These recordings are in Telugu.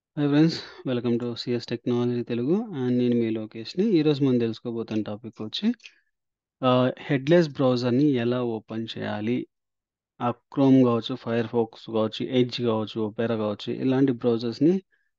Hi friends welcome to CS technology Telugu and నేను మీ లోకేష్ని ఈరోజు మనం తెలుసుకోబోతున్న టాపిక్ వచ్చి హెడ్లెస్ బ్రౌజర్ని ఎలా ఓపెన్ చేయాలి ఆ క్రోమ్ కావచ్చు ఫైర్ ఫోక్స్ కావచ్చు ఎడ్జ్ కావచ్చు ఒపేరా కావచ్చు ఇలాంటి బ్రౌజర్స్ని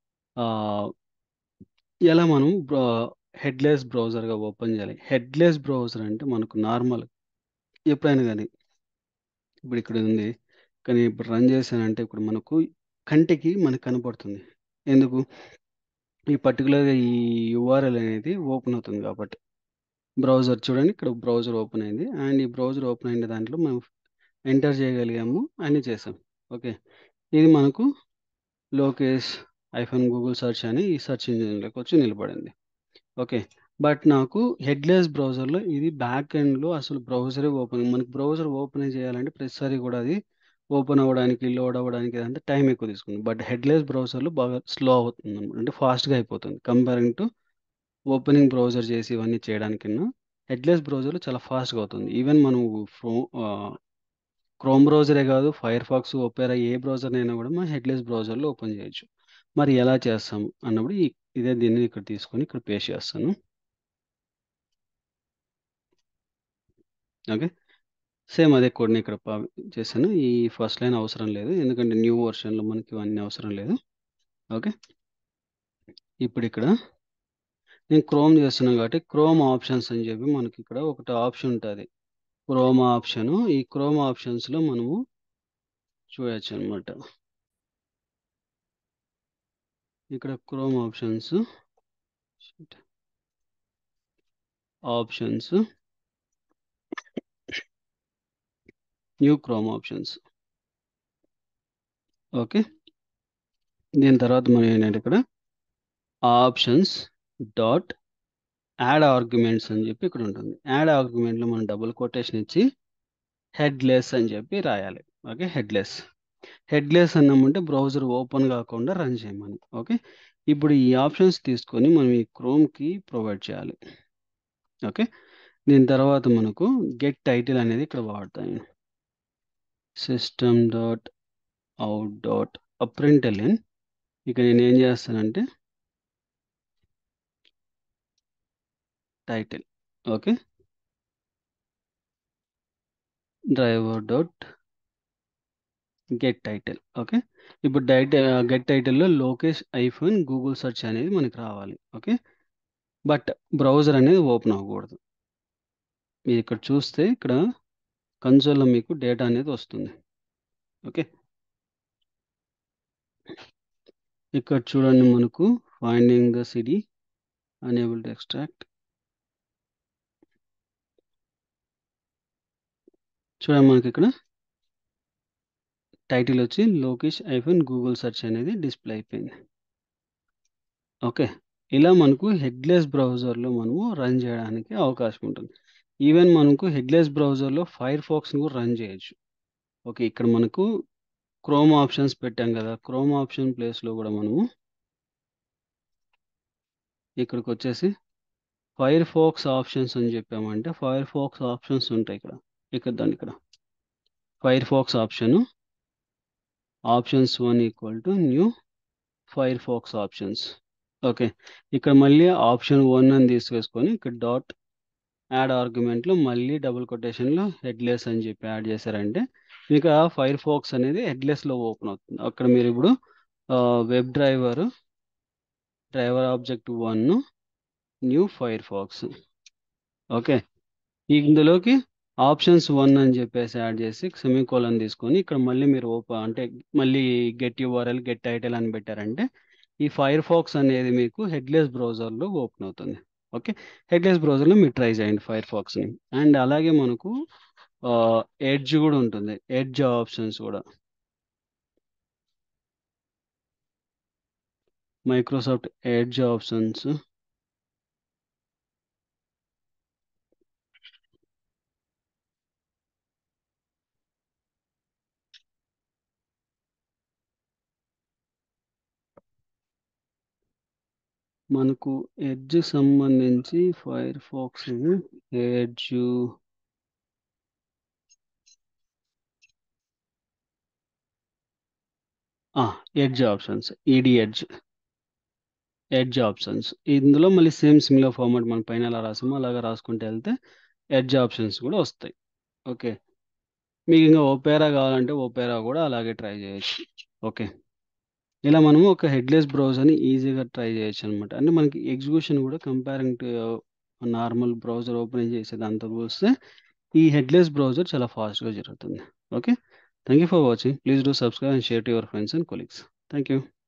ఎలా మనం హెడ్లెస్ బ్రౌజర్గా ఓపెన్ చేయాలి హెడ్లెస్ బ్రౌజర్ అంటే మనకు నార్మల్ ఎప్పుడైనా కానీ ఇప్పుడు ఇక్కడ ఉంది కానీ ఇప్పుడు రన్ చేశానంటే ఇప్పుడు మనకు కంటికి మనకు కనపడుతుంది ఎందుకు ఈ పర్టికులర్గా ఈ యూఆర్ఎల్ అనేది ఓపెన్ అవుతుంది కాబట్టి బ్రౌజర్ చూడండి ఇక్కడ బ్రౌజర్ ఓపెన్ అయింది అండ్ ఈ బ్రౌజర్ ఓపెన్ అయిన దాంట్లో మనం ఎంటర్ చేయగలిగాము అన్నీ చేసాం ఓకే ఇది మనకు లోకేష్ ఐఫోన్ గూగుల్ సెర్చ్ అని ఈ సెర్చ్ ఇంజిన్లోకి వచ్చి నిలబడింది ఓకే బట్ నాకు హెడ్లెస్ బ్రౌజర్లో ఇది బ్యాక్ ఎండ్లో అసలు బ్రౌజరే ఓపెన్ మనకి బ్రౌజర్ ఓపెన్ చేయాలంటే ప్రతిసారి కూడా అది ఓపెన్ అవ్వడానికి లోడ్ అవ్వడానికి ఇదంతా టైం ఎక్కువ తీసుకుంది బట్ హెడ్లెస్ బ్రౌజర్లో బాగా స్లో అవుతుంది అనమాట అంటే ఫాస్ట్గా అయిపోతుంది కంపేరింగ్ టు ఓపెనింగ్ బ్రౌజర్ చేసి ఇవన్నీ చేయడానికన్నా హెడ్లెస్ బ్రౌజర్లో చాలా ఫాస్ట్గా అవుతుంది ఈవెన్ మనం ఫ్రో క్రోమ్ బ్రౌజరే కాదు ఫైర్ ఫాక్స్ ఒపేరా ఏ బ్రౌజర్ అయినా కూడా మనం హెడ్లెస్ బ్రౌజర్లో ఓపెన్ చేయొచ్చు మరి ఎలా చేస్తాం అన్నప్పుడు ఈ ఇదే దీన్ని ఇక్కడ తీసుకొని ఇక్కడ పేస్ట్ చేస్తాను ఓకే సేమ్ అదే కోడ్ని ఇక్కడ చేశాను ఈ ఫస్ట్ లైన్ అవసరం లేదు ఎందుకంటే న్యూ వర్షన్లో మనకి ఇవన్నీ అవసరం లేదు ఓకే ఇప్పుడు ఇక్కడ నేను క్రోమ్ చేస్తున్నాను కాబట్టి క్రోమ్ ఆప్షన్స్ అని చెప్పి మనకి ఇక్కడ ఒకటి ఆప్షన్ ఉంటుంది క్రోమ్ ఆప్షన్ ఈ క్రోమ్ ఆప్షన్స్లో మనము చూడవచ్చు అనమాట ఇక్కడ Chrome options options new Chrome options okay దీని తర్వాత మనం ఏంటంటే ఇక్కడ ఆప్షన్స్ డాట్ యాడ్ ఆర్గ్యుమెంట్స్ అని చెప్పి ఇక్కడ ఉంటుంది యాడ్ ఆర్గ్యుమెంట్లో మనం డబుల్ కొటేషన్ ఇచ్చి హెడ్లెస్ అని చెప్పి రాయాలి ఓకే హెడ్లెస్ హెడ్లెస్ అన్నామంటే బ్రౌజర్ ఓపెన్ కాకుండా రన్ చేయమని ఓకే ఇప్పుడు ఈ ఆప్షన్స్ తీసుకొని మనం ఈ క్రోమ్కి ప్రొవైడ్ చేయాలి ఓకే దీని తర్వాత మనకు గెట్ టైటిల్ అనేది ఇక్కడ వాడతాను సిస్టమ్ డాట్ అవుట్ డాట్ అప్రింటెలిన్ ఇక నేను ఏం చేస్తానంటే title okay driver dot get title okay ఇప్పుడు టైటిల్ గెట్ టైటిల్లో లోకేష్ ఐఫోన్ గూగుల్ సెర్చ్ అనేది మనకి రావాలి ఓకే బట్ బ్రౌజర్ అనేది ఓపెన్ అవ్వకూడదు మీరు ఇక్కడ చూస్తే ఇక్కడ కన్సోల్లో మీకు డేటా అనేది వస్తుంది ఓకే ఇక్కడ చూడండి మనకు finding the city enable to extract చూడండి మనకి ఇక్కడ టైటిల్ వచ్చి లోకేష్ ఐఫోన్ గూగుల్ సెర్చ్ అనేది డిస్ప్లే అయిపోయింది ఓకే ఇలా మనకు హెడ్లెస్ బ్రౌజర్లో మనము రన్ చేయడానికి అవకాశం ఉంటుంది ఈవెన్ మనకు హెడ్లెస్ బ్రౌజర్లో ఫైర్ ఫాక్స్ని కూడా రన్ చేయొచ్చు ఓకే ఇక్కడ మనకు క్రోమ్ ఆప్షన్స్ పెట్టాం కదా క్రోమ్ ఆప్షన్ ప్లేస్లో కూడా మనము ఇక్కడికి వచ్చేసి ఫైర్ ఫాక్స్ ఆప్షన్స్ అని చెప్పామంటే ఫైర్ ఫాక్స్ ఆప్షన్స్ ఉంటాయి ఇక్కడ ఇక్కడ దాన్ని ఇక్కడ Firefox option options one equal to new Firefox options okay ఇక్కడ మళ్ళీ ఆప్షన్ వన్ అని తీసుకేసుకొని ఇక్కడ డాట్ యాడ్ ఆర్గ్యుమెంట్లో మళ్ళీ డబుల్ కొటేషన్లో హెడ్లెస్ అని చెప్పి యాడ్ చేశారంటే మీకు ఆ ఫైర్ ఫాక్స్ అనేది హెడ్లెస్లో ఓపెన్ అవుతుంది అక్కడ మీరు ఇప్పుడు web driver driver object one new Firefox okay ఇందులోకి ఆప్షన్స్ వన్ అని చెప్పేసి యాడ్ చేసి సెమీకోలన్ తీసుకొని ఇక్కడ మళ్ళీ మీరు ఓపెన్ అంటే మళ్ళీ గెట్ యూఆర్ఎల్ గెట్ టైటిల్ అని పెట్టారంటే ఈ ఫైర్ ఫాక్స్ అనేది మీకు హెడ్లెస్ బ్రౌజర్లో ఓపెన్ అవుతుంది ఓకే హెడ్లెస్ బ్రౌజర్లో మీరు ట్రై చేయండి ఫైర్ ఫాక్స్ని అండ్ అలాగే మనకు ఎడ్జ్ కూడా ఉంటుంది ఎడ్జ్ ఆప్షన్స్ కూడా మైక్రోసాఫ్ట్ ఎడ్జ్ ఆప్షన్స్ మనకు ఎడ్జ్ సంబంధించి Firefox Edge Edge options ED Edge Edge options. ఇందులో మళ్ళీ సేమ్ సిమిలర్ ఫార్మాట్ మనం పైన ఎలా రాసామో అలాగా రాసుకుంటూ ఎళ్తే ఎడ్జ్ ఆప్షన్స్ గూడా వస్తాయి. ఓకే. మీకింకా ఓపెరా కావాలంటే ఓపెరా గూడా అలాగే ట్రై జేయొచ్చు. ఓకే. ఇలా మనము ఒక హెడ్‌లెస్ బ్రౌజర్‌ని ఈజీగా ట్రై జేయొచ్చనమాట. అంటే మనకి ఎగ్జిక్యూషన్ గూడా comparing to normal browser open చేసే దాంతో పోలిస్తే ఈ హెడ్‌లెస్ బ్రౌజర్ చాలా ఫాస్ట్‌గా జరుగుతుంది. Okay. Thank you for watching. Please do subscribe and share to your friends and colleagues. Thank you.